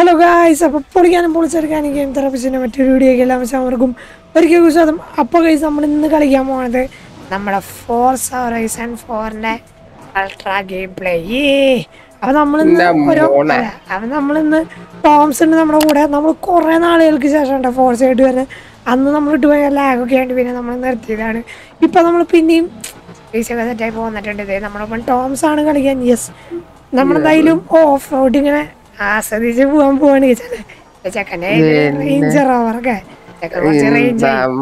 Hello guys അപ്പോൾ പൊളിക്കാനും പൊളിച്ചെടുക്കാനും game തെറപ്പിച്ചിൻ്റെ മറ്റൊരു വീഡിയോയ്ക്ക് എല്ലാ അവർക്കും ഒരിക്കൽ സ്വാഗതം അപ്പോൾ ഗൈസ് നമ്മൾ ഇന്ന് കളിക്കാൻ പോകുന്നത് നമ്മുടെ ഫോർ സവറൈസ് ആൻഡ് ഫോറിൻ്റെ അൾട്രാ ഗെയിം പ്ലേ ഏ അപ്പോൾ നമ്മളിന്ന് ഓരോ അല്ല, അപ്പോൾ നമ്മളിന്ന് ടോംസ് ഉണ്ട് നമ്മുടെ കൂടെ നമ്മൾ കുറേ നാളുകൾക്ക് ശേഷം ഉണ്ട് ഫോർസ് ആയിട്ട് വരുന്നത് അന്ന് നമ്മൾ ഇട്ട് പോയ ലാഗൊക്കെ ആയിട്ട് പിന്നെ നമ്മൾ നിർത്തിയതാണ് ഇപ്പം നമ്മൾ പിന്നെയും പൈസയൊക്കെ സെറ്റായി പോന്നിട്ടുണ്ട് ഇത് നമ്മളിപ്പം ടോംസ് ആണ് കളിക്കാൻ യെസ് നമ്മളെന്തായാലും ഓഫ് റോഡ് ഇങ്ങനെ ആസ്വദിച്ച് പോകാൻ പോവാണ് ചെല ചെക്കൻ്റെ റേഞ്ചർ ഓവറൊക്കെ ചെക്കൻ കുറച്ച് റേഞ്ച്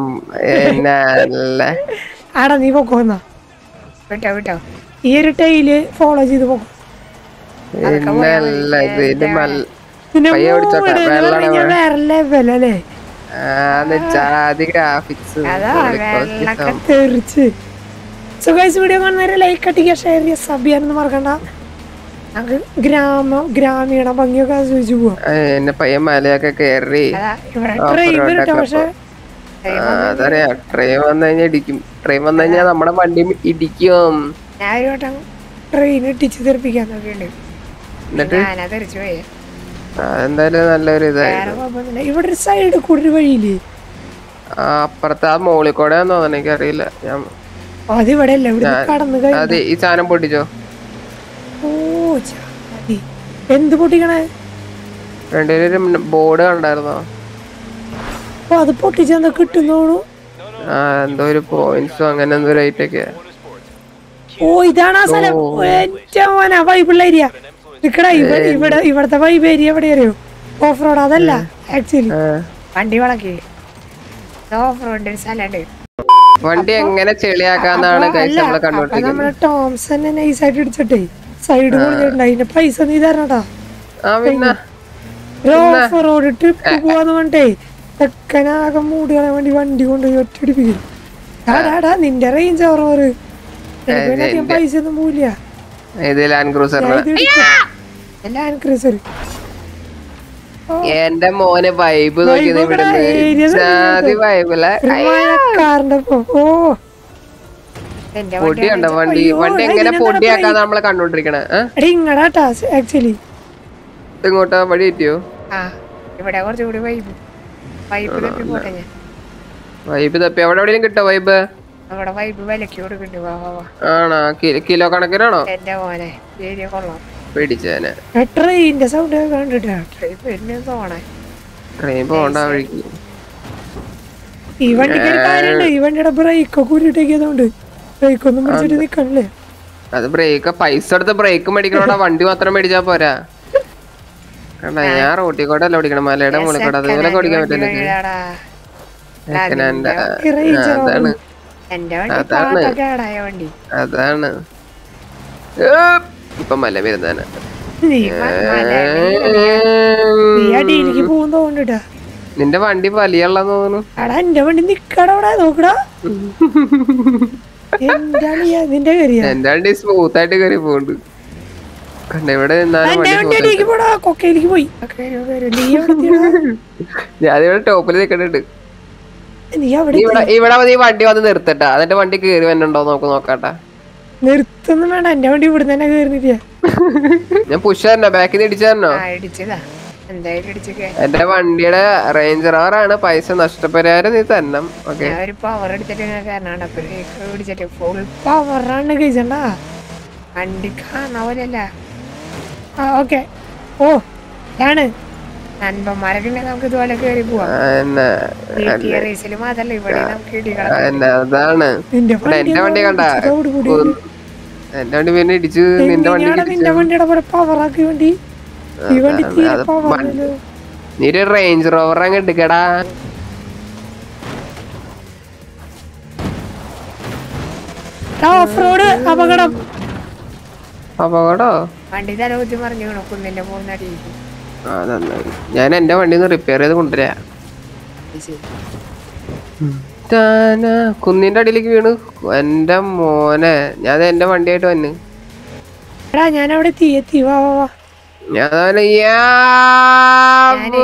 എന്നല്ല ആടാ നീ പൊക്കോന്നാ വിട്ടോ വിട്ടോ ഈ ഒരു ടൈല് ഫോളോ ചെയ്ത് പോക്കും എന്നല്ല ഇതിന്റെ മല്ല പിന്നെ പയ്യെ പിടിച്ചോട്ടെ, മൂട് എന്ന് വെള്ളം പറഞ്ഞാ വേറെ ലെവൽ അല്ലേ ആന്ന് ജാതി ഗ്രാഫിക്സ് അതാ വെള്ളൊക്കെ തെറിച്ച് സോ ഗൈസ് വീഡിയോ കാണുന്നവരെ ലൈക്ക് അടിക്കുക ഷെയർ ചെയ്യുക സബ് ചെയ്യാനൊന്നും മറക്കണ്ട നമുക്ക് ഗ്രാമ ഗ്രാമീണ ഭംഗിയൊക്കെ ആസ്വദിച്ച് പോവാം എന്നെ പയ്യൻ മലയൊക്കെ കേറി അതാ ഇവിടെ ട്രെയിൻ വരട്ടെ പക്ഷെ ആ, അതറിയാ ട്രെയിൻ വന്നു കഴിഞ്ഞാൽ ഇടിക്കും ട്രെയിൻ വന്നു കഴിഞ്ഞാൽ നമ്മുടെ വണ്ടി ഇടിക്കും ഞാൻ ഒരു വട്ടം ട്രെയിൻ ഇട്ടിച്ച് തെറിപ്പിക്കാൻ നോക്കിയിട്ടുണ്ട് എന്നിട്ട് ഞാനാ തെറിച്ചു പോയി അതെന്തായാലും നല്ലൊരു ഇതായി വേറെ കുഴപ്പമൊന്നുമില്ല ഇവിടെ ഒരു സൈഡ് കൂടി ഒരു വഴിയില്ലേ ആ അപ്പുറത്ത് ആ മോളിൽ കൂടെ തോന്നണ എനിക്കറിയില്ല ഞാൻ ഓ, അത് ഇവിടെ അല്ല ഇവിടെ കടന്നു കഴിഞ്ഞു അതെ ഈ സാധനം പൊട്ടിച്ചോ ഓ ചാതി എന്ത് പൊട്ടിക്കണേ രണ്ടുപേരും ബോർഡ് കണ്ടായിരുന്നോ ഓ അത് പൊട്ടിച്ചെന്താ കിട്ടുന്നോളൂ ആ എന്തോ ഒരു പോയിന്റ്സോ അങ്ങനെ എന്തോ റേറ്റ് ഒക്കെ ഓ ഇതാണ് ആ സ്ഥലം ഏറ്റ മോനാ വൈബിള്ള ഏരിയ നിക്കടാ ഇവിടെ ഇവിടെ ഇവിടത്തെ വൈബ് ഏരിയ എവിടെ അറിയോ ഓഫ് റോഡ് അതല്ല ആക്ച്വലി വണ്ടി വളക്കി ഓഫ് റോഡിന്റെ സ്ഥലമുണ്ട് വണ്ടി എങ്ങനെ ചെളിയാക്കാന്നാണ് കഴിച്ച് നമ്മളെ അപ്പൊ കണ്ടോണ്ടിരിക്കുന്നത് നമ്മളെ ടോംസൺ നൈസായിട്ട് ഇടിച്ചിട്ടേ സൈഡ് പൊളിഞ്ഞിട്ടുണ്ട് അതിന്റെ പൈസ നീ തരണട്ടാ ആ പിന്നെ ഓഫ് റോഡ് ട്രിപ്പ് പോവാന്ന് പറഞ്ഞിട്ടേ തെക്കനാകെ മൂടി കളയാൻ വേണ്ടി വണ്ടി കൊണ്ടുപോയി ഒറ്റടിപ്പിക്കും ആടാടാ നിന്റെ റേഞ്ച് ഓവർ എനിക്ക് പിന്നെ അധികം പൈസ ഒന്നും പോവില്ല ഇത് ലാൻഡ് ക്രൂസറിന് എല്ലാ ക്രിസർ എന്റെ മോനെ വൈബ് നോക്കിയത് ഇവിടെ area ജാതി വൈബില്ല കാറിന്റെ ഓ എന്റെ പൊടി കണ്ട വണ്ടി വണ്ടി എങ്ങനെ പൊടിയാക്കാന്ന് നമ്മളെ കണ്ടോണ്ടിരിക്കണേ എടി ഇങ്ങടാട്ടാ ആക്ച്വലി ഇങ്ങോട്ടാ വഴി കിട്ടിയോ ആ ഇവിടെ കുറച്ചുകൂടി വൈബ് വൈബ് തപ്പി പോട്ടെ ഞാൻ വൈബ് തപ്പി അവിടെ എവിടെയും കിട്ടോ വൈബ് അവിടെ വൈബ് വിലക്ക് കൊടുക്കുന്നുണ്ട് വാ വാ വാ ആണോ കി- കിലോ കണക്കിനാണോ എന്റെ മോനെ ഏരിയ കൊള്ളാം പിടിച്ചേനെ ട്രെയിനിന്റെ സൗണ്ട് കണ്ടിട്ടാ ട്രെയിൻ പിന്നെ തോണേ ട്രെയിൻ പോണ്ട ആ വഴിക്ക് ഈ വണ്ടിക്ക് ഒരു കാര്യമുണ്ട് ഈ വണ്ടിയുടെ ബ്രേക്ക് ഒക്കെ ഉരുട്ടേക്കിയതുകൊണ്ട് ബ്രേക്ക് ഒന്നും പിടിച്ചിട്ട് നിക്കണില്ലേ അത് ബ്രേക്ക് പൈസ എടുത്ത് ബ്രേക്ക് മേടിക്കണോടാ വണ്ടി മാത്രം മേടിച്ചാ പോരാ കണ്ട ഞാൻ റോട്ടിൽ കൂടെ അല്ല ഓടിക്കണം മലയുടെ മുകളിൽ കൂടെ അതുപോലെ ഓടിക്കാൻ പറ്റില്ല സെക്കൻഡ് ഈ range rover. അതാണ് എന്റെ വണ്ടി പാട്ടൊക്കെ ആടായ വണ്ടി അതാണ് ഏ, ഇപ്പൊ മല വരുന്നതാണ് നീ മ- മല- നീ അടിയിലേക്ക് പോകുന്ന തോന്നിട്ടാ നിന്റെ വണ്ടി വലിയുള്ളന്ന് തോന്നുന്നു എടാ എന്റെ വണ്ടി നിക്കടാ അവിടെ നോക്കടാ എന്റെ അളിയാ നിന്റെ കയറിയ എന്റെ വണ്ടി സ്മൂത്ത് ആയിട്ട് കയറി പോകുന്നുണ്ട് കണ്ട ഇവിടെ നിന്നാലും എന്റെ വണ്ടി വണ്ടി അടിയിലേക്ക് പോടാ കൊക്കയിലേക്ക് പോയി കേറി, കേറി. നീ എവിടെ എത്തിയെടാ? ഞാൻ ഇവിടെ ടോപ്പിൽ നിൽക്കുന്നുണ്ട് നീ അവിടെ നീ ഇവിടെ ഇവിടെ നീ വണ്ടി വന്ന് നിർത്തട്ടാ എന്നിട്ട് വണ്ടി കയറി വന്നുണ്ടോ നമുക്ക് നോക്കാട്ടാ നിർത്തൊന്നും വേണ്ട എന്റെ വണ്ടി ഇവിടെ തന്നെ കയറില്ല ഞാൻ പുഷ് തരണോ ബാക്കിൽ നിന്ന് ഇടിച്ചു തരണോ ഇടിച്ചതാ എന്തായാലും ഇടിച്ചൊക്കെ എന്റെ വണ്ടിയുടെ റേഞ്ച് റവറാണ് പൈസ നഷ്ടപരിഹാരം നീ തന്നെ ഓക്കെ ഞാൻ ഒരു പവർ എടുത്തിട്ട് ഇങ്ങനെ കയറണ പിടിച്ചിട്ട് ഫുൾ പവറാണ് കഴിച്ചണ്ടാ വണ്ടി കാണാൻ പോലെയല്ല ആ ഓക്കെ ഓ ആണ് നൻപന്മാരൊക്കെ ഉണ്ടെങ്കിൽ നമുക്ക് ഇതുപോലെ കയറി പോവാം ഈ റേസിൽ മാത്രല്ല ഇവിടെ നമുക്ക് ഇടിക്കണം അതാണ് നിന്റെ ഇവിടെ എന്റെ വണ്ടി കണ്ട ഇതോട് കൂടി എന്റെ വണ്ടി പിന്നെ ഇടിച്ചു നിന്റെ വണ്ടി എങ്ങനെയാണ് നിന്റെ വണ്ടിയുടെ പോലെ പവറാക്കി വണ്ടി ഈ വണ്ടി തീരെ അത് പവറല്ലോ നീ ഒരു റേഞ്ച് റോവർ അങ്ങ് എടുക്കടാ ഓഫ് റോഡ് അപകടം അപകടോ വണ്ടി തല കുത്തി മറിഞ്ഞു വീണു കുന്നിന്റെ മുകളിൽ അടിയിരിക്കും ആ നന്നായി ഞാൻ എന്റെ വണ്ടി ഒന്ന് റിപ്പയർ ചെയ്ത് കൊണ്ടുവരാ താനാ, കുന്നിന്റെ അടിയിലേക്ക് വീണു എന്റെ മോനെ ഞാൻ എന്റെ വണ്ടിയായിട്ട് വന്ന് എടാ ഞാൻ അവിടെ എത്തി എത്തി വാ വാ വാ ഞാൻ അവനെ യാ ഞാനേ,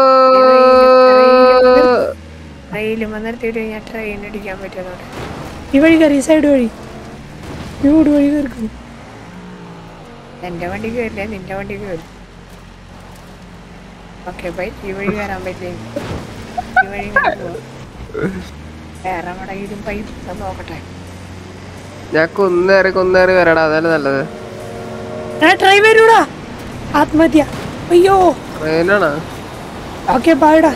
ട്രെയിലും നിർത്തിയിട്ട് ഞാൻ ട്രെയിൻ അടിക്കാൻ പറ്റുന്നോടെ ഈ വഴി കയറി സൈഡ് വഴി ഈ വീട് വഴി കയറിക്കും എന്റെ വണ്ടി കയറില്ല നിന്റെ വണ്ടി കയറി ഓക്കെ ബൈ ഈ വഴി കയറാൻ പറ്റില്ല ഈ വഴി ഇങ്ങനെ പോവാം വേറെ എവിടെയെങ്കിലും പൈപ്പ് നോക്കട്ടെ ഞാൻ കുന്നേറി കുന്നേറി വരടാ അതല്ലേ നല്ലത് ഞാൻ ട്രൈ വരൂടാ ആത്മഹത്യ അയ്യോ ട്രെയിനാണ് ഓക്കെ ബായടാ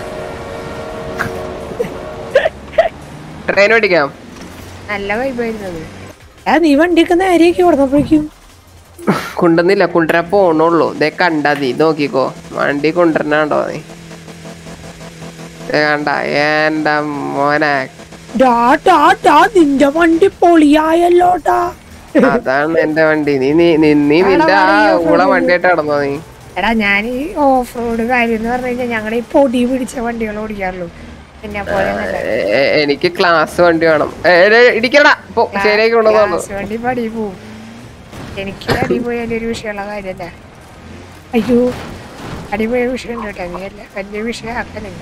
ട്രെയിൻ ഓടിക്കാം നല്ല വൈബായിരുന്നത് ആ നീ വണ്ടിയൊക്കെ നേരെയൊക്കെ കൊടുത്തപ്പോഴേക്കും കൊണ്ടുവന്നില്ല കൊണ്ടുവരാൻ പോണുള്ളൂ ദേ കണ്ടാ നീ നോക്കിക്കോ വണ്ടി കൊണ്ടുവരണോ നീ ദേ കണ്ട എന്റെ മോനെ ഡാ ഡാ ഡാ നിന്റെ വണ്ടി പൊളിയായല്ലോട്ടാ അതാണ് എന്റെ വണ്ടി നീ നീ നീ നീ നിന്റെ ആ ഊള വണ്ടിയായിട്ട് നടന്നോ നീ എടാ ഞാൻ ഈ ഓഫ് റോഡ് കാര്യം എന്ന് പറഞ്ഞു കഴിഞ്ഞാൽ ഞങ്ങൾ ഈ പൊടി പിടിച്ച വണ്ടികൾ ഓടിക്കാറുള്ളൂ പിന്നെ പോലെ നല്ല എ- എ- എനിക്ക് ക്ലാസ് വണ്ടി വേണം ഏ, ഏ, ഇടിക്കടാ പോ ശരിയാക്കി കൊണ്ടുവന്നു ഗ്യാസ് വണ്ടി പടി പോവും എനിക്ക് അടി പോയാലും ഒരു വിഷയമുള്ള കാര്യമല്ല അയ്യോ അടി പോയ വിഷയം ഉണ്ട് കേട്ടോ നീ അല്ല വലിയ വിഷയം ആക്കലേ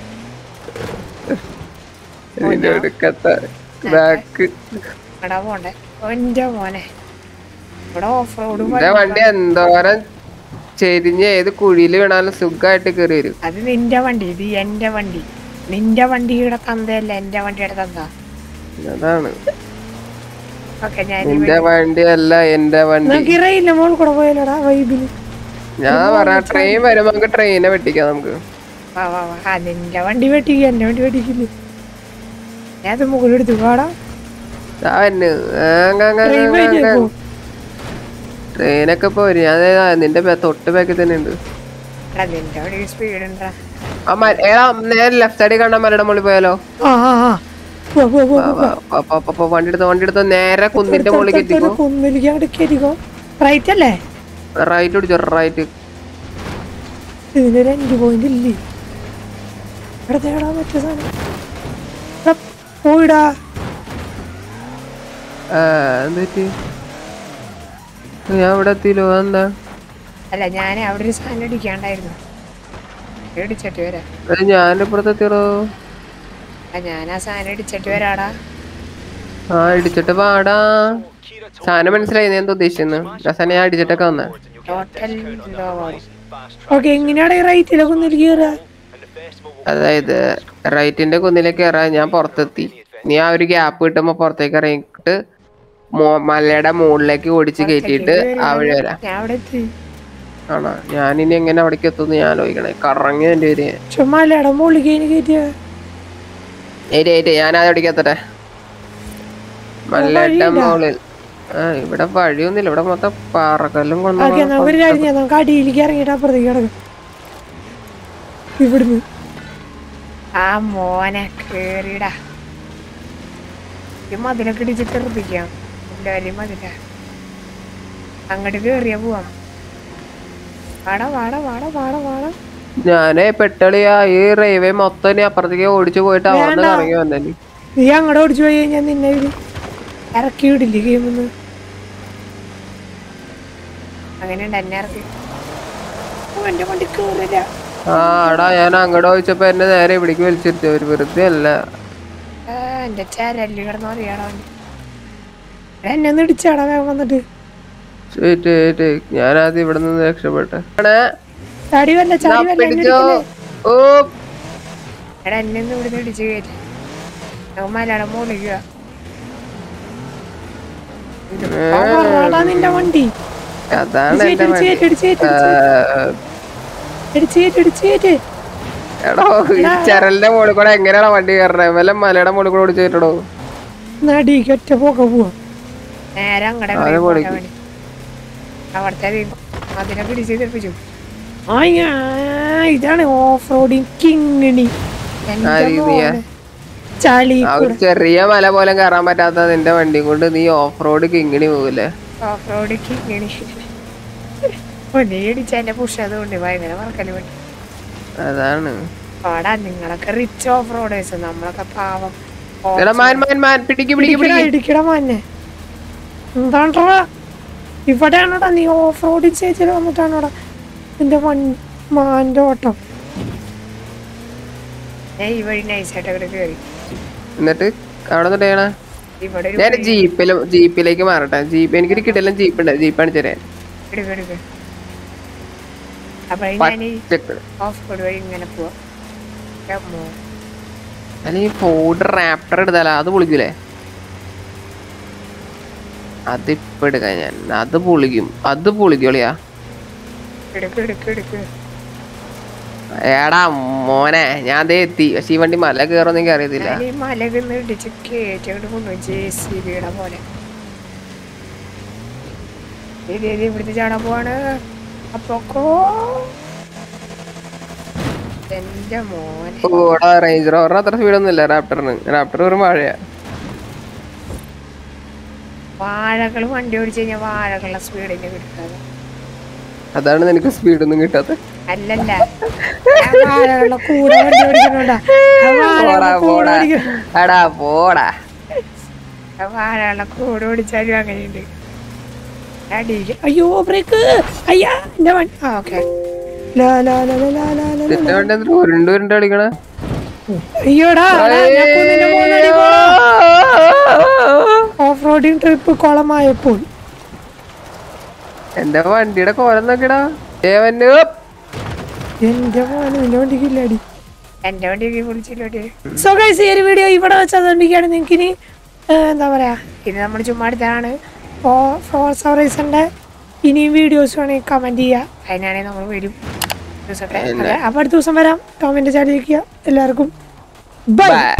ഇതിന്റെ ഒടുക്കത്തെ ബാക്ക് എടാ പോണ്ടേ എൻ്റെ മോനെ ഇവിടെ ഓഫ് റോഡ് എന്റെ വണ്ടി എന്തോരം ചെരിഞ്ഞ് ഏത് കുഴിയിൽ വീണാലും സുഖമായിട്ട് കയറി വരും അത് നിന്റെ വണ്ടി ഇത് എന്റെ വണ്ടി നിന്റെ വണ്ടിയുടെ തന്തയല്ല എന്റെ വണ്ടിയുടെ തന്ത അതാണ് ഓക്കെ ഞാൻ ഈ നിന്റെ വണ്ടി അല്ല എന്റെ വണ്ടി നമുക്ക് ഇറയില്ല മോൾ കൂടെ പോയാലോടാ വൈബിന് ഞാൻ പറയാം ട്രെയിൻ വരുമ്പോ നമുക്ക് ട്രെയിനെ വെട്ടിക്കാം നമുക്ക് വാ വാ വാ ആ നിന്റെ വണ്ടി വെട്ടിക്കുക എന്റെ വണ്ടി വെട്ടിക്കില്ല ഞാൻ അത് മുകളിലെടുത്ത് പാടാ ദാ വന്നു. ആങ് ആങ് ആങ് ട്രെയിൻ ആങ് വെയിറ്റ് ആങ്. ചെയ്തോ ട്രെയിനൊക്കെ പോരും ഞാൻ ദേ നിന്റെ ബേ- തൊട്ട് ബാക്കിൽ തന്നെ ഉണ്ട് എടാ നിന്റെ വണ്ടി സ്പീഡ് ഉണ്ടാ ആ മര- എടാ നേരെ ലെഫ്റ്റ് സൈഡിൽ കണ്ട മലയുടെ മുകളിൽ പോയാലോ ആ ആ ആ പോ, പോ, പോ, വാ, പോ. വാ, വാ, വാ, വാ, വാ, വണ്ടി എടുത്തോ വണ്ടി എടുത്തോ നേരെ കുന്നിന്റെ മുകളിൽ അടുത്തൊരു കെറ്റിക്കോ കുന്നിലേക്ക് അങ്ങോട്ട് കയറ്റിക്കോ റൈറ്റ് അല്ലേ റൈറ്റ് പിടിച്ചോ റൈറ്റ് ഇതിനൊരു എൻഡ് പോയിന്റ് ഇല്ലേ ഇവിടെ തേടാ മറ്റേ സാധനം എടാ, പോയിടാ എന്ത് ഞാൻ ഇവിടെ എത്തിയില്ലോ എന്താ അല്ല ഞാൻ അവിടെ ഒരു സാധനം അടിക്കാണ്ടായിരുന്നു ഇടിച്ചിട്ട് വരാം ഞാൻ ഇപ്പുറത്ത് എത്തിയോ ആ ഞാൻ ആ സാധനം ഇടിച്ചിട്ട് വരാടാ ആ ഇടിച്ചിട്ട് പാടാ സാധനം മനസ്സിലായി ഞാൻ എന്താ ഉദ്ദേശിച്ചെന്ന് അവസാനം ഞാൻ ഇടിച്ചിട്ടൊക്കെ വന്നേ ടോട്ടൽ ഓക്കെ എങ്ങനെയാണ് ഈ റൈറ്റിലൊക്കെ ഒന്നിലേക്ക് കയറുക അതായത് റൈറ്റിന്റെ കുന്നിലേക്ക് കയറാൻ ഞാൻ പുറത്തെത്തി നീ ആ ഒരു ഗ്യാപ്പ് കിട്ടുമ്പോ പുറത്തേക്ക് ഇറങ്ങിയിട്ട് മോ- മലയുടെ മുകളിലേക്ക് ഓടിച്ച് കയറ്റിയിട്ട് ആ വഴി വരാം ഞാൻ അവിടെ എത്തി ആണോ ഞാനിനി എങ്ങനെ അവിടേക്ക് എത്തുമെന്ന് ഞാൻ ആലോചിക്കണേ കറങ്ങി എന്റെ പേര് ചുമ്മാ അല്ലേടാ മുകളിലേക്ക് അതിന് കയറ്റിയ ഏറ്റ് ഏറ്റ് ഞാൻ അത് അവിടേക്ക് എത്തട്ടെ മലയുടെ മുകളിൽ ആ ഇവിടെ വഴിയൊന്നുമില്ല ഇവിടെ മൊത്തം പാറക്കല്ലും ഓക്കെ കൊണ്ടു എന്നാ ഒരു കാര്യം ചെയ്യാം നമുക്ക് അടിയിലേക്ക് ഇറങ്ങിയിട്ട് അപ്പുറത്തേക്ക് കിടക്കും ഇവിടുന്ന് ആ മോനെ കേറിടാ ഈ മതിലൊക്കെ ഇടിച്ച് തെറിപ്പിക്കാം എന്റെ വലിയ മതില അങ്ങോട്ട് കേറിയാ പോവാം വാടാ വാടാ വാടാ വാടാ വാടാ ഞാനേ പെട്ടളിയാ ഈ റെയിൽവേ മൊത്തം ഇനി അപ്പുറത്തേക്ക് ഓടിച്ചു പോയിട്ട് അവിടെ വേണ്ട. ഇറങ്ങി വന്നെ നീ അങ്ങോട്ട് ഓടിച്ചു പോയി കഴിഞ്ഞാൽ നിന്നെ ഇവര് ഇറക്കി വിടില്ലേ ഗെയിമിന്ന് അങ്ങനെയുണ്ട് എന്നെ ഇറക്കി ഓ, എന്റെ വണ്ടി കേറില്ല ആ എടാ ഞാൻ അങ്ങോട്ട് ചോദിച്ചപ്പോ എന്നെ നേരെ ഇവിടേക്ക് വലിച്ചിരുത്തി ഒരു വെറുതെ അല്ല ആ, എന്റെ ചരല് കിടന്ന് അറിയാടാ വണ്ടി എടാ, എന്നെ ഒന്ന് ഇടിച്ചാടാ വേഗം വന്നിട്ട് ഏറ്റ് ഏറ്റ് ഞാനാദ്യം ഇവിടെ നിന്ന് രക്ഷപ്പെട്ടെ ആണേ, ചാടി വല്ല ദാ ചാടി വല്ല എന്നെ പിടിച്ചോ ഇടിക്കല്ലേ. ഓ എടാ എന്നെ ഒന്ന് ഇവിടുന്ന് ഇടിച്ച് കയറ്റി നമുക്ക് മലയാളം മോളിക്കുക നിന്റെ വണ്ടി അതാണ് ഇടിച്ച് എന്റെ കയറ്റി, വണ്ടി ഇടിച്ച് കയറ്റി, ആ, ഇടിച്ച് കയറ്റി, ഇടിച്ച് കയറ്റി. എടോ ഈ ചരലിന്റെ മുകളിൽ കൂടെ എങ്ങനെയാണോ വണ്ടി കയറണേ വല്ല മലയുടെ മുകളിൽ കൂടെ ഓടിച്ചു കയറ്റടോ നടിക്ക് ഒറ്റ പോക്ക പോവാ നേരെ അങ്ങടെ അത് പൊളിക്കും. അവിടുത്തെ അതിനെ പിടിച്ച് തെറിപ്പിച്ചു ആ ഇതാണ് ഓഫ് റോഡിങ് കിങ്ങിണി ആ രീതിയാ. ചളി ആ ഒരു ചെറിയ മല പോലും കയറാൻ പറ്റാത്ത നിന്റെ വണ്ടിയും കൊണ്ട് നീ ഓഫ് റോഡ് കിങ്ങിണി പോകില്ലേ ഓഫ് റോഡ് കിങ്ങിണി ഒന്നിടിച്ച എന്റെ പുഷ് അതുകൊണ്ട് ഭയങ്കര മറക്കല് വേണ്ടി അതാണ് പാടാ നിങ്ങളൊക്കെ റിച്ച് ഓഫ് റോഡേഴ്സ് നമ്മളൊക്കെ പാവം എടാ മാൻ മാൻ മാൻ പിടിക്ക് പിടിക്ക് ഇടിക്കടാ, പിടിക്ക് ഇടിക്കടാ മാന്നെ എന്താണ്ടാ ഇവിടെയാണോടാ നീ ഓഫ് റോഡിൽ ചേച്ചിൽ വന്നിട്ടാണോടാ നിന്റെ വൺ മാന്റെ ഓട്ടം ഞാൻ ഈ വഴി നൈസായിട്ട് അവിടെ കയറി എന്നിട്ട് അവിടെ നിന്നിട്ട് ചെയ്യണ ഇവിടെ ഒരു ഞാൻ ജീപ്പിലും ജീപ്പിലേക്ക് മാറട്ടെ ജീപ്പ് എനിക്കൊരു കിടലും ജീപ്പ് ഉണ്ട് ജീപ്പ് കാണിച്ചു തരാൻ എടുക്ക എടുക്ക അപ്പൊ ഞാൻ ഈ പച്ചക്ക് ഓഫ് റോഡ് വഴി ഇങ്ങനെ പോവാം അമ്മോ. അല്ലെങ്കിൽ ഫോർഡ് റാപ്റ്റർ എടുത്താലോ അത് പൊളിക്കൂലേ അതിപ്പോ എടുക്കാം ഞാൻ അത് പൊളിക്കും അത് പൊളിക്കോളിയാ എടുക്ക് എടുക്ക് എടുക്ക് ഏടാ മോനെ ഞാൻ ദേ എത്തി പക്ഷെ ഈ വണ്ടി മല കയറുമെന്ന് എനിക്ക് അറിയത്തില്ല ഞാൻ ഈ മലകുന്ന് ഇടിച്ച് കേറ്റങ്ങോട്ട് കൊണ്ടുപോയി ജെ സി ബിയുടെ പോലെ ഇത് ഇത് ഇവിടുത്തെ ചാടാൻ പോവാണ് അപ്പൊക്കോ എന്റെ മോനെ ഓടാ റേഞ്ച് റോവറിന് അത്ര സ്പീഡൊന്നും ഇല്ല റാപ്റ്ററിന് റാപ്റ്റർ ഒരു മഴയാ വാഴകൾ വണ്ടി ഓടിച്ചു കഴിഞ്ഞാൽ വാഴകളുടെ സ്പീഡിന് കിട്ടുന്നത് അതാണ് നിനക്ക് സ്പീഡൊന്നും കിട്ടാത്ത അല്ലല്ല ഞാൻ വാഴകളുടെ കൂടെ വണ്ടി ഓടിക്കണോണ്ടാ ആ പോടാ വാഴകളുടെ കൂടെ പോടാ ഓടിക്കണം എടാ പോടാ ആ വാഴകളുടെ കൂടെ ഓടിച്ചാലും അങ്ങനെയുണ്ട് അടിക്ക് അയ്യോ ബ്രേക്ക് അയ്യാ എന്റെ വണ്ടി ആ ഓക്കെ ലാ ലാ ലാ ലാ ലാ ലാ ലാ നിന്റെ വണ്ടി എന്തിനാ ഉരുണ്ട് ഉരുണ്ട് അടിക്കണ അയ്യോടാ ഞാൻ കുന്നിന്റെ മുകളിലടി ഓഫ് റോഡിങ് ട്രിപ്പ് കുളമായപ്പോൾ എന്റെ വണ്ടിയുടെ കോലം നോക്കിടാ ഏവന് എന്റെ മോനെ നിന്റെ വണ്ടിക്കില്ല അടി എന്റെ വണ്ടിക്ക് വിളിച്ചില്ലോടി സോ ഗൈസ് ഈ ഒരു വീഡിയോ ഇവിടെ വെച്ച് അവതരിപ്പിക്കുകയാണ് നിങ്ങൾക്ക് ഇനി എന്താ പറയാ ഇത് നമ്മൾ ചുമ്മാ എടുത്തതാണ് ഫോർസ് റൈസറിന്റെ ഇനിയും വീഡിയോസ് വേണമെങ്കിൽ കമന്റ് ചെയ്യുക അതിനാണെങ്കിൽ നമ്മൾ വരും ദിവസത്തെ അതെ, അപ്പൊ അടുത്ത ദിവസം വരാം കമന്റ് ചാടിയിരിക്കുക എല്ലാവർക്കും ബൈ ബൈ